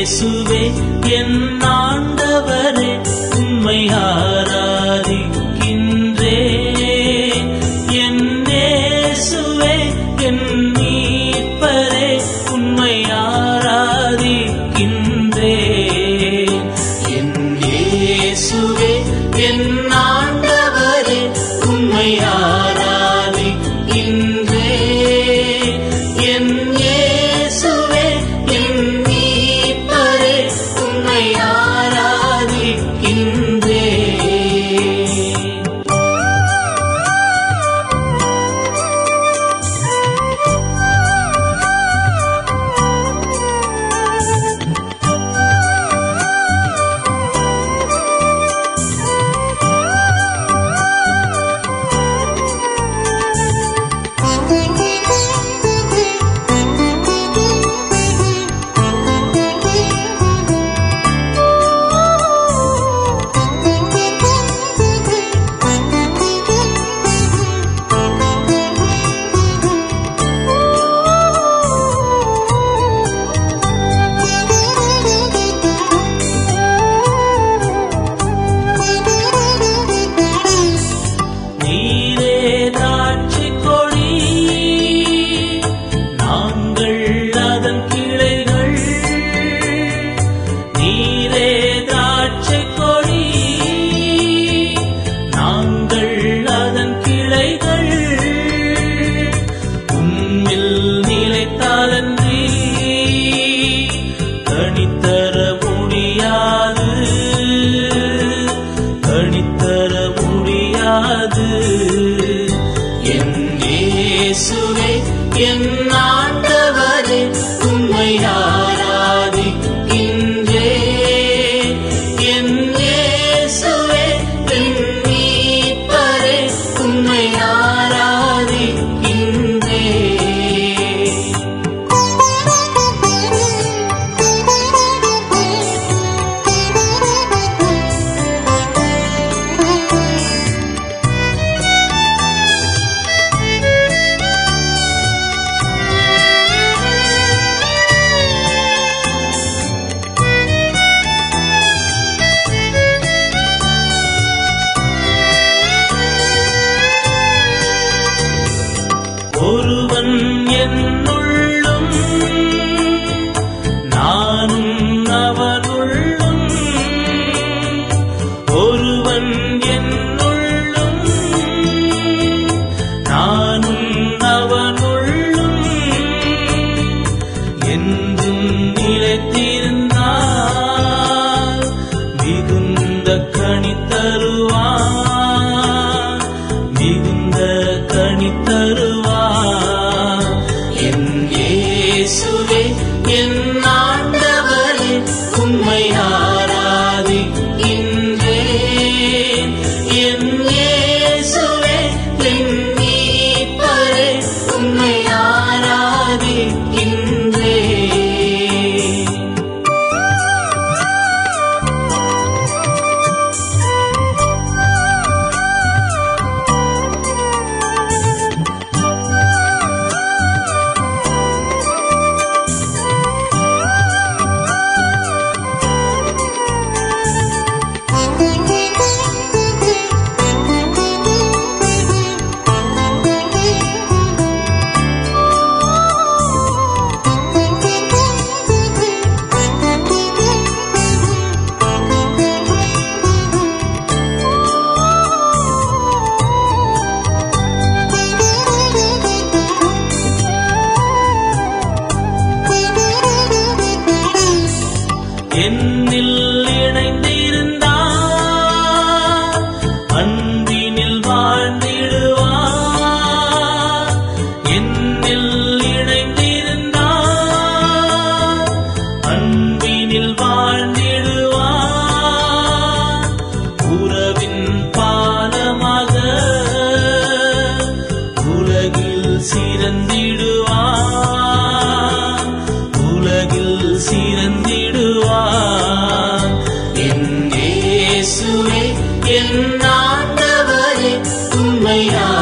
இயேசுவே என் ஆண்டவரே உம்மை ஆராதிக்கின்றே என் இயேசுவே என் மீட்பரே உம்மை ஆராதிக்கின்றே என் இயேசுவே என் ஆண்டவரே உம்மை ஆராதிக்கின்றே என் இயேசுவே என் மீட்பரே உம்மை ஆராதிக்கின்றே நீரே திராட்சைக் கொடி நாங்கள் அதன் கிளைகள் நீரே திராட்சைக் கொடி நாங்கள் அதன் கிளைகள் உம்மில் நிலைத்தாலன்றி கணித்தர முடியாது கணித்தர முடியாது என் இயேசுவே என் ஆண்டவரே உம்மை ஆராதிக்கின்றே என் இயேசுவே என் மீட்பரே உம்மை ஆராதிக்கின்றே ஒருவன் என்னுள்ளும் நானும் அவனுள்ளும் ஒருவன் என்னுள்ளும் நானும் அவனுள்ளும் என்றும் நிலைத்திருந்தால் மிகுந்த கனி தருவான் மிகுந்த கனி தருவான் என் இயேசுவே என் ஆண்டவரே உம்மை ஆராதிக்கின்றேன் என் இயேசுவே என் மீட்பரே உம்மை ஆராதிக்கின்றேன் என்னில் இணைந்திருந்தார் அன்பினில் வாழ்ந்திடுவார் என்னில் இணைந்திருந்தார் அன்பினில் வாழ்ந்திடுவார் உறவின் பாலமாக உலகில் சிறந்திடுவார் உலகில் சிறந்திடுவார் என் இயேசுவே என் ஆண்டவரே உம்மை